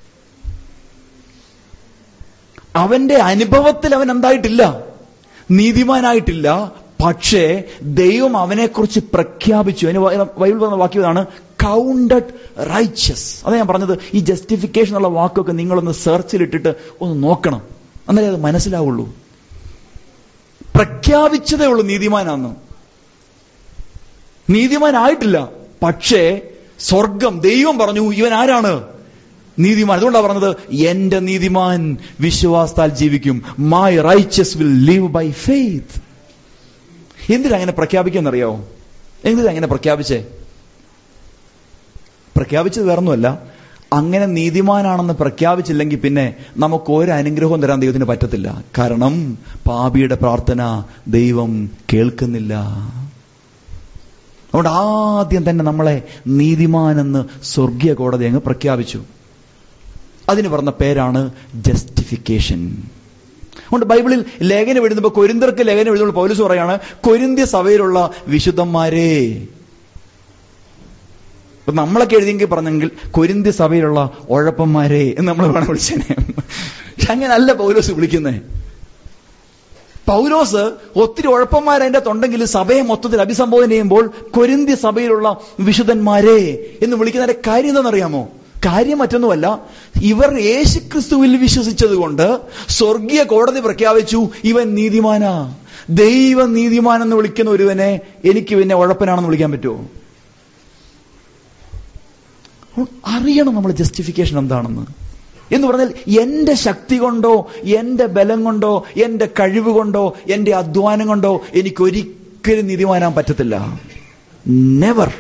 അവന്റെ അനുഭവത്തിൽ അവൻ എന്തായിട്ടില്ല നീതിമാനായിട്ടില്ല പക്ഷേ ദൈവം അവനെക്കുറിച്ച് പ്രഖ്യാപിച്ചു അതിന് ബൈബിൾ പറഞ്ഞ വാക്യതാണ് കൗണ്ടഡ് റൈച്ചസ് അതാ ഞാൻ പറഞ്ഞത് ഈ ജസ്റ്റിഫിക്കേഷൻ ഉള്ള വാക്കൊക്കെ നിങ്ങളൊന്ന് സെർച്ചിലിട്ടിട്ട് ഒന്ന് നോക്കണം എന്നാലേ അത് മനസ്സിലാവുള്ളൂ പ്രഖ്യാപിച്ചതേ ഉള്ളൂ നീതിമാനാന്ന് നീതിമാനായിട്ടില്ല പക്ഷേ സ്വർഗം ദൈവം പറഞ്ഞു ഇവൻ ആരാണ് നീതിമാൻ അതുകൊണ്ടാണ് പറഞ്ഞത് എന്റെ നീതിമാൻ വിശ്വാസത്താൽ ജീവിക്കും my righteous will live by faith എന്തിനാ അങ്ങനെ പ്രഖ്യാപിക്കുന്നറിയാവോ എന്തിനാ അങ്ങനെ പ്രഖ്യാപിച്ചേ പ്രഖ്യാപിച്ചത് വേറൊന്നുമല്ല അങ്ങനെ നീതിമാനാണെന്ന് പ്രഖ്യാപിച്ചില്ലെങ്കിൽ പിന്നെ നമുക്ക് ഒരു അനുഗ്രഹവും തരാൻ ദൈവത്തിന് പറ്റത്തില്ല കാരണം പാപിയുടെ പ്രാർത്ഥന ദൈവം കേൾക്കുന്നില്ല അതുകൊണ്ട് ആദ്യം തന്നെ നമ്മളെ നീതിമാനെന്ന് സ്വർഗീയ കോടതി അങ്ങ് പ്രഖ്യാപിച്ചു അതിന് പറഞ്ഞ പേരാണ് ജസ്റ്റിഫിക്കേഷൻ അതുകൊണ്ട് ബൈബിളിൽ ലേഖനം എഴുതുമ്പോൾ കൊരിന്തർക്ക് ലേഖനം എഴുതുമ്പോൾ പൗലൂസ് പറയാണ് കൊരിന്ത്യ സഭയിലുള്ള വിശുദ്ധന്മാരെ ഇപ്പൊ നമ്മളൊക്കെ എഴുതിയെങ്കിൽ പറഞ്ഞെങ്കിൽ കൊരിന്ത്യ സഭയിലുള്ള ഉഴപ്പന്മാരെ എന്ന് നമ്മൾ വേണം വിളിച്ചേനെ അങ്ങനല്ല പൗലോസ് വിളിക്കുന്നേ പൗലോസ് ഒത്തിരി ഉഴപ്പന്മാർ അതിന്റെ തൊണ്ടെങ്കിൽ സഭയെ മൊത്തത്തിൽ അഭിസംബോധന ചെയ്യുമ്പോൾ കൊരിന്ത്യ സഭയിലുള്ള വിശുദ്ധന്മാരെ എന്ന് വിളിക്കുന്നതിന്റെ കാര്യം എന്താണെന്നറിയാമോ കാര്യം മറ്റൊന്നുമല്ല ഇവർ യേശുക്രിസ്തുവിൽ വിശ്വസിച്ചത് കൊണ്ട് സ്വർഗീയ കോടതി പ്രഖ്യാപിച്ചു ഇവൻ നീതിമാനാ ദൈവം നീതിമാൻ എന്ന് വിളിക്കുന്ന ഒരുവനെ എനിക്ക് പിന്നെ ഉഴപ്പനാണെന്ന് വിളിക്കാൻ പറ്റുമോ അറിയണം നമ്മൾ ജസ്റ്റിഫിക്കേഷൻ എന്താണെന്ന് എന്ന് പറഞ്ഞാൽ എന്റെ ശക്തി കൊണ്ടോ എന്റെ ബലം കൊണ്ടോ എന്റെ കഴിവ് കൊണ്ടോ എന്റെ അധ്വാനം കൊണ്ടോ എനിക്ക് ഒരിക്കലും നീതിമാനാൻ പറ്റത്തില്ല never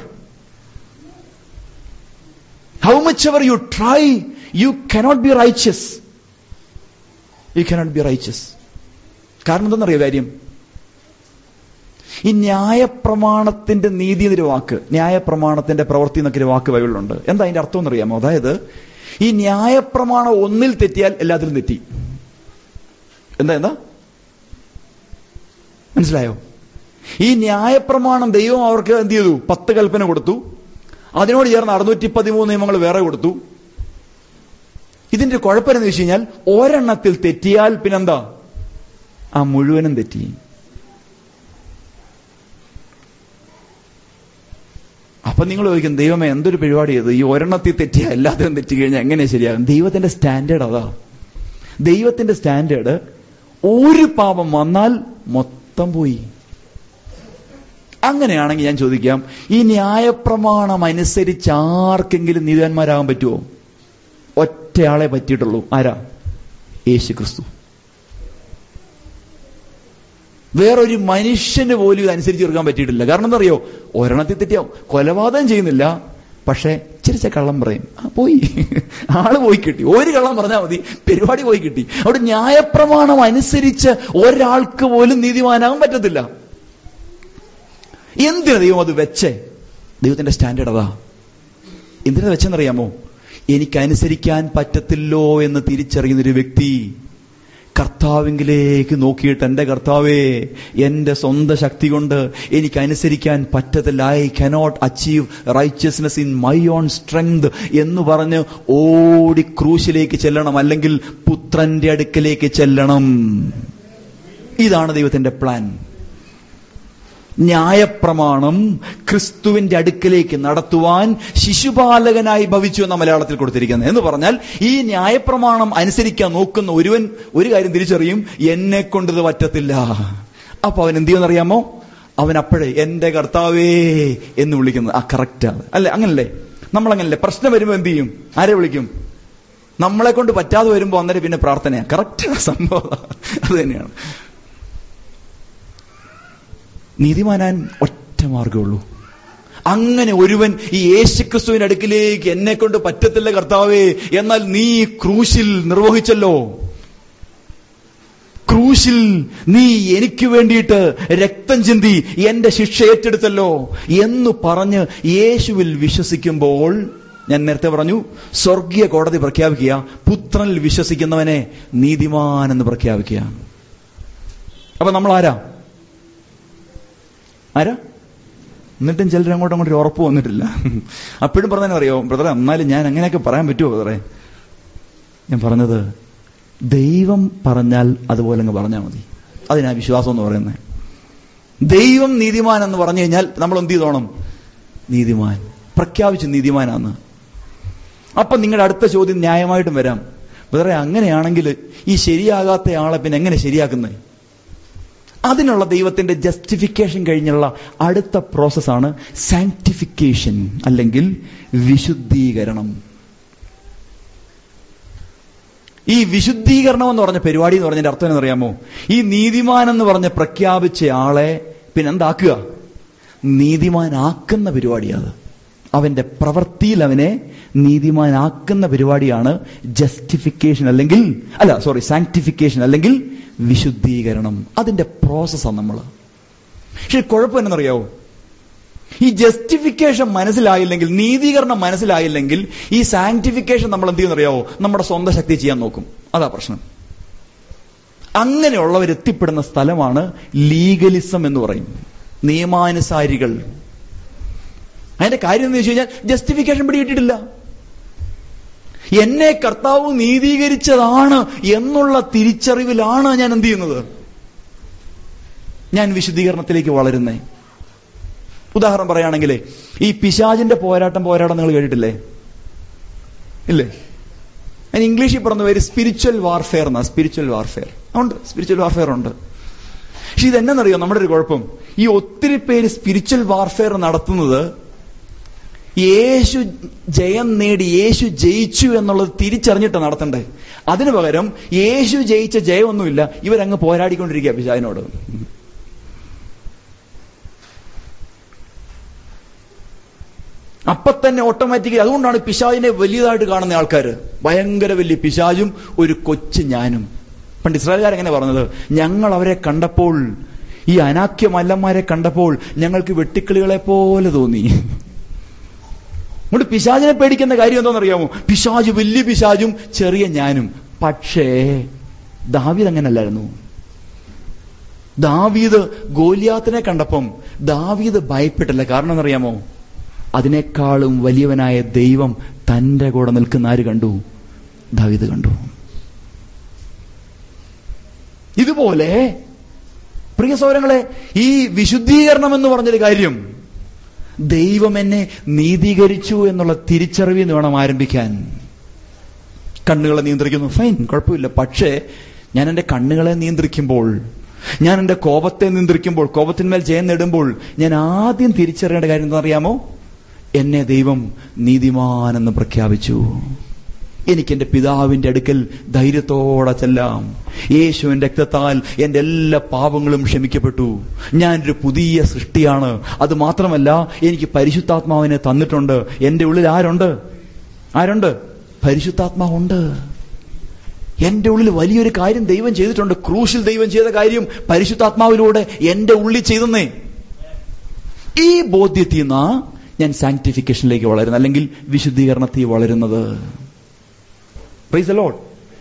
how much ever you try you cannot be righteous you cannot be righteous കാരണം എന്തെന്നറിയോ കാര്യം ഈ ന്യായപ്രമാണത്തിന്റെ നീതി എന്നൊരു വാക്ക് ന്യായപ്രമാണത്തിന്റെ പ്രവൃത്തി എന്നൊക്കെ ഒരു വാക്ക് ബൈബിളിലുണ്ട് എന്താ അതിന്റെ അർത്ഥം എന്നറിയാമോ അതായത് ഈ ന്യായപ്രമാണം ഒന്നിൽ തെറ്റിയാൽ എല്ലാത്തിലും തെറ്റി എന്താ എന്താ മനസ്സിലായോ ഈ ന്യായപ്രമാണം ദൈവം അവർക്ക് എന്ത് ചെയ്തു പത്ത് കൽപ്പന കൊടുത്തു അതിനോട് ചേർന്ന് അറുന്നൂറ്റി പതിമൂന്ന് നിയമങ്ങൾ വേറെ കൊടുത്തു ഇതിന്റെ കുഴപ്പമെന്ന് വെച്ച് കഴിഞ്ഞാൽ ഒരെണ്ണത്തിൽ തെറ്റിയാൽ പിന്നെന്താ ആ മുഴുവനും തെറ്റി അപ്പൊ നിങ്ങൾ ചോദിക്കും ദൈവമേ എന്തൊരു പരിപാടി ഇത് ഈ ഒരെണ്ണത്തിൽ തെറ്റിയ എല്ലാത്തിനും തെറ്റി കഴിഞ്ഞാൽ എങ്ങനെ ശരിയാകും ദൈവത്തിന്റെ സ്റ്റാൻഡേർഡ് അതാ ദൈവത്തിന്റെ സ്റ്റാൻഡേർഡ് ഒരു പാപം വന്നാൽ മൊത്തം പോയി അങ്ങനെയാണെങ്കിൽ ഞാൻ ചോദിക്കാം ഈ ന്യായപ്രമാണം അനുസരിച്ച് ആർക്കെങ്കിലും നീതിവാന്മാരാകാൻ പറ്റുമോ ഒറ്റയാളെ പറ്റിയിട്ടുള്ളൂ ആരാ യേശു ക്രിസ്തു വേറൊരു മനുഷ്യന് പോലും ഇത് അനുസരിച്ച് തീർക്കാൻ പറ്റിയിട്ടില്ല കാരണം എന്തറിയോ ഒരെണ്ണത്തിൽ തെറ്റിയാവും കൊലപാതകം ചെയ്യുന്നില്ല പക്ഷെ ചിരിച്ച കള്ളം പറയും ആ പോയി ആള് പോയി കിട്ടി ഒരു കള്ളം പറഞ്ഞാൽ മതി പരിപാടി പോയി കിട്ടി അവിടെ ന്യായപ്രമാണം അനുസരിച്ച് ഒരാൾക്ക് പോലും നീതിമാനാകാൻ പറ്റത്തില്ല എന്തിനാ ദൈവം അത് വെച്ചേ ദൈവത്തിന്റെ സ്റ്റാൻഡേർഡ് അതാ എന്തിനാ വെച്ചെന്നറിയാമോ എനിക്ക് അനുസരിക്കാൻ പറ്റത്തില്ലോ എന്ന് തിരിച്ചറിയുന്നൊരു വ്യക്തി കർത്താവിങ്കിലേക്ക് നോക്കിയിട്ട് എൻ്റെ കർത്താവേ എൻ്റെ സ്വന്തം ശക്തി കൊണ്ട് എനിക്ക് അനുസരിക്കാൻ പറ്റത്തില്ല I cannot achieve righteousness in my own strength എന്ന് പറഞ്ഞ് ഓടി ക്രൂശിലേക്ക് ചെല്ലണം അല്ലെങ്കിൽ പുത്രന്റെ അടുക്കലേക്ക് ചെല്ലണം ഇതാണ് ദൈവത്തിന്റെ പ്ലാൻ ന്യായപ്രമാണം ക്രിസ്തുവിന്റെ അടുക്കലേക്ക് നടത്തുവാൻ ശിശുപാലകനായി ഭവിച്ചു എന്ന മലയാളത്തിൽ കൊടുത്തിരിക്കുന്നത് എന്ന് പറഞ്ഞാൽ ഈ ന്യായപ്രമാണം അനുസരിക്കാൻ നോക്കുന്ന ഒരുവൻ ഒരു കാര്യം തിരിച്ചറിയും എന്നെ കൊണ്ടിത് പറ്റത്തില്ല അപ്പൊ അവൻ എന്ത് ചെയ്യുമെന്നറിയാമോ അവൻ അപ്പോഴേ എന്റെ കർത്താവേ എന്ന് വിളിക്കുന്നത് ആ കറക്റ്റാണ് അല്ലെ അങ്ങനല്ലേ നമ്മളങ്ങനല്ലേ പ്രശ്നം വരുമ്പോ എന്ത് ചെയ്യും ആരെ വിളിക്കും നമ്മളെ കൊണ്ട് പറ്റാതെ വരുമ്പോ അന്നേരം പിന്നെ പ്രാർത്ഥനയാ കറക്റ്റ് സംഭവം അത് തന്നെയാണ് നീതിമാനാൻ ഒറ്റ മാർഗമുള്ളൂ അങ്ങനെ ഒരുവൻ ഈ യേശുക്രിസ്തുവിന്റെ അടുക്കിലേക്ക് എന്നെ കൊണ്ട് പറ്റത്തില്ല കർത്താവേ എന്നാൽ നീ ക്രൂശിൽ നിർവഹിച്ചല്ലോ ക്രൂശിൽ നീ എനിക്ക് വേണ്ടിയിട്ട് രക്തം ചിന്തി എന്റെ ശിക്ഷ ഏറ്റെടുത്തല്ലോ എന്ന് പറഞ്ഞ് യേശുവിൽ വിശ്വസിക്കുമ്പോൾ ഞാൻ നേരത്തെ പറഞ്ഞു സ്വർഗീയ കോടതി പ്രഖ്യാപിക്കുക പുത്രനിൽ വിശ്വസിക്കുന്നവനെ നീതിമാൻ എന്ന് പ്രഖ്യാപിക്കുക അപ്പൊ നമ്മൾ ആരാ ആരാ എന്നിട്ടും ചിലർ അങ്ങോട്ടും അങ്ങോട്ട് ഒരു ഉറപ്പ് വന്നിട്ടില്ല അപ്പോഴും പറഞ്ഞാൽ അറിയോ ബ്രദറെ എന്നാലും ഞാൻ അങ്ങനെയൊക്കെ പറയാൻ പറ്റുമോ ബ്രദറെ ഞാൻ പറഞ്ഞത് ദൈവം പറഞ്ഞാൽ അതുപോലെ അങ്ങ് പറഞ്ഞാൽ മതി അതിനാ വിശ്വാസം എന്ന് പറയുന്നത് ദൈവം നീതിമാൻ എന്ന് പറഞ്ഞു കഴിഞ്ഞാൽ നമ്മൾ എന്ത് ചെയ്തോണം നീതിമാൻ പ്രഖ്യാപിച്ച് നീതിമാനാന്ന് അപ്പൊ നിങ്ങളുടെ അടുത്ത ചോദ്യം ന്യായമായിട്ടും വരാം വേറെ അങ്ങനെയാണെങ്കിൽ ഈ ശരിയാകാത്ത ആളെ പിന്നെ എങ്ങനെ ശരിയാക്കുന്നത് അതിനുള്ള ദൈവത്തിന്റെ ജസ്റ്റിഫിക്കേഷൻ കഴിഞ്ഞുള്ള അടുത്ത പ്രോസസ്സാണ് സാങ്ക്ടിഫിക്കേഷൻ അല്ലെങ്കിൽ വിശുദ്ധീകരണം ഈ വിശുദ്ധീകരണം എന്ന് പറഞ്ഞ പരിപാടി എന്ന് പറഞ്ഞതിന്റെ അർത്ഥം എന്നറിയാമോ ഈ നീതിമാൻ എന്ന് പറഞ്ഞ പ്രഖ്യാപിച്ച ആളെ പിന്നെ എന്താക്കുക നീതിമാനാക്കുന്ന പരിപാടിയാണ് അവന്റെ പ്രവൃത്തിയിൽ അവനെ നീതിമാനാക്കുന്ന പരിപാടിയാണ് ജസ്റ്റിഫിക്കേഷൻ അല്ലെങ്കിൽ അല്ല സോറി സാങ്ക്ടിഫിക്കേഷൻ അല്ലെങ്കിൽ വിശുദ്ധീകരണം അതിന്റെ പ്രോസസ്സാണ് നമ്മൾ പക്ഷെ കുഴപ്പം എന്നറിയാവോ ഈ ജസ്റ്റിഫിക്കേഷൻ മനസ്സിലായില്ലെങ്കിൽ നീതീകരണം മനസ്സിലായില്ലെങ്കിൽ ഈ സാങ്ക്ടിഫിക്കേഷൻ നമ്മൾ എന്ത് ചെയ്യുന്നറിയാവോ നമ്മുടെ സ്വന്തം ശക്തി ചെയ്യാൻ നോക്കും അതാ പ്രശ്നം അങ്ങനെയുള്ളവർ എത്തിപ്പെടുന്ന സ്ഥലമാണ് ലീഗലിസം എന്ന് പറയും നിയമാനുസാരികൾ അതിന്റെ കാര്യം എന്ന് വെച്ച് കഴിഞ്ഞാൽ ജസ്റ്റിഫിക്കേഷൻ പിടികിട്ടിട്ടില്ല എന്നെ കർത്താവ് നീതീകരിച്ചതാണ് എന്നുള്ള തിരിച്ചറിവിലാണ് ഞാൻ എന്ത് ചെയ്യുന്നത് ഞാൻ വിശുദ്ധീകരണത്തിലേക്ക് വളരുന്നേ ഉദാഹരണം പറയുകയാണെങ്കിൽ ഈ പിശാജിന്റെ പോരാട്ടം പോരാട്ടം നിങ്ങൾ കേട്ടിട്ടില്ലേ ഇല്ലേ അതിന് ഇംഗ്ലീഷിൽ പറഞ്ഞ പേര് സ്പിരിച്വൽ വാർഫെയർ എന്നാ സ്പിരിച്വൽ വാർഫെയർ ഉണ്ട് സ്പിരിച്വൽ വാർഫെയർ ഉണ്ട് പക്ഷെ ഇതെന്നറിയോ നമ്മുടെ ഒരു കുഴപ്പം ഈ ഒത്തിരി പേര് സ്പിരിച്വൽ വാർഫെയർ നടത്തുന്നത് യേശു ജയം നേടി യേശു ജയിച്ചു എന്നുള്ളത് തിരിച്ചറിഞ്ഞിട്ട് നടത്തണ്ടേ അതിനു പകരം യേശു ജയിച്ച ജയമൊന്നുമില്ല ഇവരങ്ങ് പോരാടിക്കൊണ്ടിരിക്കുക പിശാജിനോട് അപ്പൊ തന്നെ ഓട്ടോമാറ്റിക്കലി അതുകൊണ്ടാണ് പിശാജിനെ വലിയതായിട്ട് കാണുന്ന ആൾക്കാർ ഭയങ്കര വലിയ പിശാജും ഒരു കൊച്ചു ഞാനും പണ്ട് ഇസ്രായേൽക്കാർ എങ്ങനെ പറഞ്ഞത് ഞങ്ങൾ അവരെ കണ്ടപ്പോൾ ഈ അനാക്യ മല്ലന്മാരെ കണ്ടപ്പോൾ ഞങ്ങൾക്ക് വെട്ടിക്കിളികളെ പോലെ തോന്നി അതുകൊണ്ട് പിശാചിനെ പേടിക്കുന്ന കാര്യം എന്താണെന്നറിയാമോ പിശാജ് വലിയ പിശാജും ചെറിയ ഞാനും പക്ഷേ ദാവീദ് അങ്ങനല്ലായിരുന്നു ദാവീദ് ഗോലിയാത്തിനെ കണ്ടപ്പം ദാവീദ് ഭയപ്പെട്ടില്ല കാരണം എന്നറിയാമോ അതിനേക്കാളും വലിയവനായ ദൈവം തന്റെ കൂടെ നിൽക്കുന്ന ആര് കണ്ടു ദാവീദ് കണ്ടു ഇതുപോലെ പ്രിയ സൗരങ്ങളെ ഈ വിശുദ്ധീകരണം എന്ന് പറഞ്ഞൊരു കാര്യം ദൈവം എന്നെ നീതീകരിച്ചു എന്നുള്ള തിരിച്ചറിവിൽ നിന്ന് വേണം ആരംഭിക്കാൻ കണ്ണുകളെ നിയന്ത്രിക്കുന്നു ഫൈൻ കുഴപ്പമില്ല പക്ഷേ ഞാൻ എൻ്റെ കണ്ണുകളെ നിയന്ത്രിക്കുമ്പോൾ ഞാൻ എൻ്റെ കോപത്തെ നിയന്ത്രിക്കുമ്പോൾ കോപത്തിന്മേൽ ജയം നേടുമ്പോൾ ഞാൻ ആദ്യം തിരിച്ചറിയേണ്ട കാര്യം എന്താ അറിയാമോ എന്നെ ദൈവം നീതിമാനെന്ന് പ്രഖ്യാപിച്ചു എനിക്ക് എന്റെ പിതാവിന്റെ അടുക്കൽ ധൈര്യത്തോടെ ചെല്ലാം യേശുവിന്റെ രക്തത്താൽ എന്റെ എല്ലാ പാപങ്ങളും ക്ഷമിക്കപ്പെട്ടു ഞാനൊരു പുതിയ സൃഷ്ടിയാണ് അത് മാത്രമല്ല എനിക്ക് പരിശുദ്ധാത്മാവിനെ തന്നിട്ടുണ്ട് എന്റെ ഉള്ളിൽ ആരുണ്ട് ആരുണ്ട് പരിശുദ്ധാത്മാവുണ്ട് എന്റെ ഉള്ളിൽ വലിയൊരു കാര്യം ദൈവം ചെയ്തിട്ടുണ്ട് ക്രൂശിൽ ദൈവം ചെയ്ത കാര്യം പരിശുദ്ധാത്മാവിലൂടെ എന്റെ ഉള്ളിൽ ചെയ്തെന്നേ ഈ ബോധ്യത്തിൽ നിന്നാ ഞാൻ സാങ്ക്ടിഫിക്കേഷനിലേക്ക് വളരുന്നത് അല്ലെങ്കിൽ വിശുദ്ധീകരണത്തിൽ വളരുന്നത് പ്രൈസ് ലോഡ്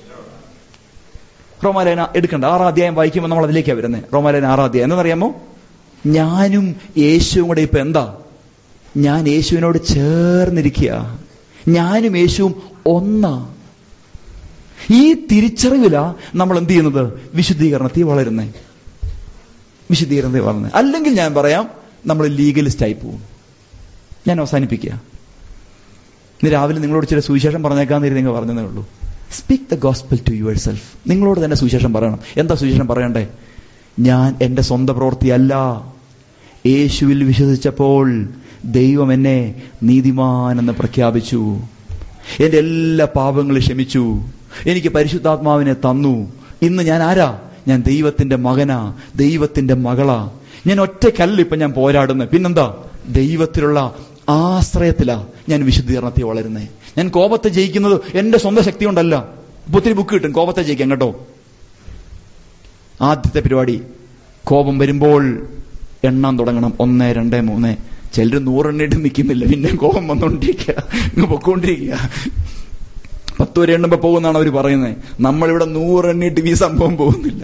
റോമാലയന എടുക്കണ്ട ആറാം അധ്യായം വായിക്കുമ്പോൾ നമ്മൾ അതിലേക്കാണ് വരുന്നത് റോമാലയന ആറാം അധ്യായം എന്നറിയാമോ ഞാനും യേശുവും കൂടെ ഇപ്പൊ എന്താ ഞാൻ യേശുവിനോട് ചേർന്നിരിക്കുക ഞാനും യേശുവും ഒന്നാ ഈ തിരിച്ചറിവിലാ നമ്മൾ എന്ത് ചെയ്യുന്നത് വിശുദ്ധീകരണത്തിൽ വളരുന്നേ വിശുദ്ധീകരണത്തിൽ വളരുന്നത് അല്ലെങ്കിൽ ഞാൻ പറയാം നമ്മൾ ലീഗലിസ്റ്റ് ആയി പോകും ഞാൻ അവസാനിപ്പിക്കുക ഇന്ന് രാവിലെ നിങ്ങളോട് ചില സുവിശേഷം പറഞ്ഞേക്കാന്ന് നിങ്ങൾ പറഞ്ഞതേ ഉള്ളൂ speak the gospel to yourself നിങ്ങളോട് തന്നെ സുവിശേഷം പറയണം എന്താ സുവിശേഷം പറയണ്ടേ ഞാൻ എന്റെ സ്വന്തം പ്രവൃത്തിയല്ല യേശുവിൽ വിശ്വസിച്ചപ്പോൾ ദൈവം എന്നെ നീതിമാൻ എന്ന് പ്രഖ്യാപിച്ചു എന്റെ എല്ലാ പാപങ്ങളും ക്ഷമിച്ചു എനിക്ക് പരിശുദ്ധാത്മാവിനെ തന്നു ഇന്ന് ഞാൻ ആരാ ഞാൻ ദൈവത്തിന്റെ മകനാ ദൈവത്തിന്റെ മകളാ ഞാൻ ഒറ്റയ്ക്കല്ല ഇപ്പൊ ഞാൻ പോരാടുന്നത് പിന്നെന്താ ദൈവത്തിലുള്ള ആശ്രയത്തിലാ ഞാൻ വിശുദ്ധീകരണത്തെ വളരുന്നേ ഞാൻ കോപത്തെ ജയിക്കുന്നത് എന്റെ സ്വന്തം ശക്തി കൊണ്ടല്ല ഇപ്പൊ ഒത്തിരി ബുക്ക് കിട്ടും കോപത്തെ ജയിക്കാം കേട്ടോ ആദ്യത്തെ പരിപാടി കോപം വരുമ്പോൾ എണ്ണാൻ തുടങ്ങണം ഒന്ന് രണ്ട് മൂന്ന് ചിലർ നൂറെണ്ണിട്ട് നിൽക്കുന്നില്ല പിന്നെ കോപം വന്നുകൊണ്ടിരിക്കുക ഇങ്ങ് പൊക്കോണ്ടിരിക്കുക പത്ത് വരെ എണ്ണുമ്പോ പോകുന്നാണ് അവർ പറയുന്നത് നമ്മളിവിടെ നൂറെണ്ണിട്ട് ഈ സംഭവം പോകുന്നില്ല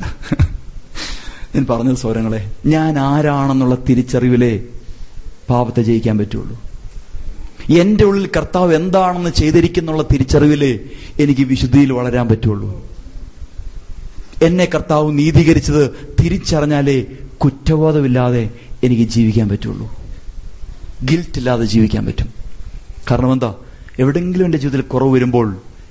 ഞാൻ പറഞ്ഞത് സ്വരങ്ങളെ ഞാൻ ആരാണെന്നുള്ള തിരിച്ചറിവിലേ പാപത്തെ ജയിക്കാൻ പറ്റുള്ളൂ എന്റെ ഉള്ളിൽ കർത്താവ് എന്താണെന്ന് ചെയ്തിരിക്കുന്നുള്ള തിരിച്ചറിവില് എനിക്ക് വിശുദ്ധിയിൽ വളരാൻ പറ്റുള്ളൂ എന്നെ കർത്താവ് നീതീകരിച്ചത് തിരിച്ചറിഞ്ഞാലേ കുറ്റബോധമില്ലാതെ എനിക്ക് ജീവിക്കാൻ പറ്റുള്ളൂ ഗിൽറ്റ് ഇല്ലാതെ ജീവിക്കാൻ പറ്റും കാരണം എന്താ എവിടെങ്കിലും എന്റെ ജീവിതത്തിൽ കുറവ് വരുമ്പോൾ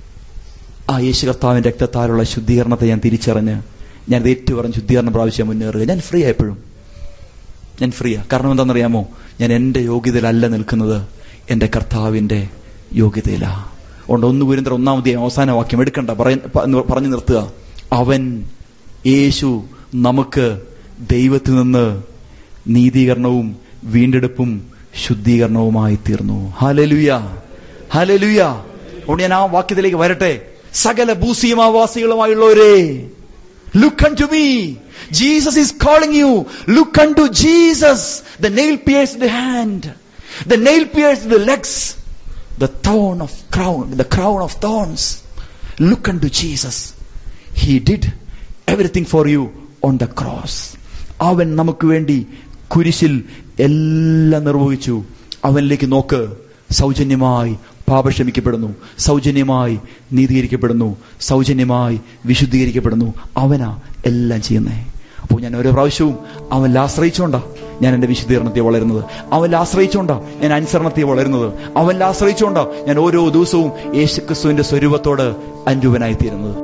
ആ യേശു കർത്താവിന്റെ രക്തത്താലുള്ള ശുദ്ധീകരണത്തെ ഞാൻ തിരിച്ചറിഞ്ഞ് ഞാൻ ഇത് ഏറ്റുപറഞ്ഞ് ശുദ്ധീകരണം പ്രാവശ്യം മുന്നേറുക ഞാൻ ഫ്രീ ആയപ്പോഴും ഞാൻ ഫ്രീയാ കാരണം എന്താണെന്നറിയാമോ ഞാൻ എന്റെ യോഗ്യതയിലല്ല നിൽക്കുന്നത് എന്റെ കർത്താവിന്റെ യോഗ്യതയിലാ അതുകൊണ്ട് ഒന്ന് വീരന്തര ഒന്നാമതേ അവസാന വാക്യം എടുക്കണ്ട പറഞ്ഞു നിർത്തുക അവൻ യേശു നമുക്ക് ദൈവത്തിൽ നിന്ന് നീതീകരണവും വീണ്ടെടുപ്പും ശുദ്ധീകരണവുമായി തീർന്നു ഹലലുയ ഹലലുയ അതുകൊണ്ട് ഞാൻ ആ വാക്യത്തിലേക്ക് വരട്ടെ സകല ഭൂസീമാവാസികളുമായുള്ളവരെ look unto me Jesus is calling you look unto Jesus the nail pierced hand the nail pierced legs the thorn of crown the crown of thorns look unto Jesus he did everything for you on the cross അവൻ നമുക്ക് വേണ്ടി കുരിശിൽ എല്ലാം നിർവഹിച്ചു അവനിലേക്ക് നോക്ക് സൗജന്യമായി പാപക്ഷമിക്കപ്പെടുന്നു സൗജന്യമായി നീതീകരിക്കപ്പെടുന്നു സൗജന്യമായി വിശുദ്ധീകരിക്കപ്പെടുന്നു അവനാ എല്ലാം ചെയ്യുന്നേ അപ്പോൾ ഞാൻ ഓരോ പ്രാവശ്യവും അവനിൽ ആശ്രയിച്ചുകൊണ്ടാ ഞാൻ എന്റെ വിശുദ്ധീകരണത്തെ വളരുന്നത് അവനിൽ ആശ്രയിച്ചുകൊണ്ടാ ഞാൻ അനുസരണത്തെ വളരുന്നത് അവനിൽ ആശ്രയിച്ചുകൊണ്ടാ ഞാൻ ഓരോ ദിവസവും യേശുക്രിസ്തുവിന്റെ സ്വരൂപത്തോട് അനുരൂപനായി തീരുന്നത്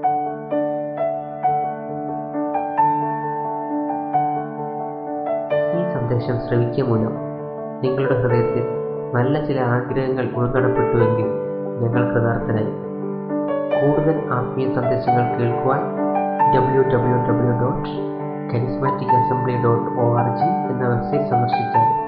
ഈ സന്ദേശം ശ്രവിക്കുക മൂലം നിങ്ങളുടെ ഹൃദയത്തിൽ നല്ല ചില ആഗ്രഹങ്ങൾ ഉൾക്കടപ്പെട്ടുവെങ്കിൽ ഞങ്ങൾ കൃതാർത്ഥനായി കൂടുതൽ ആത്മീയ സന്ദേശങ്ങൾ കേൾക്കുവാൻ W W W dot charismatic assembly dot O R G എന്ന വെബ്സൈറ്റ് സന്ദർശിച്ചാൽ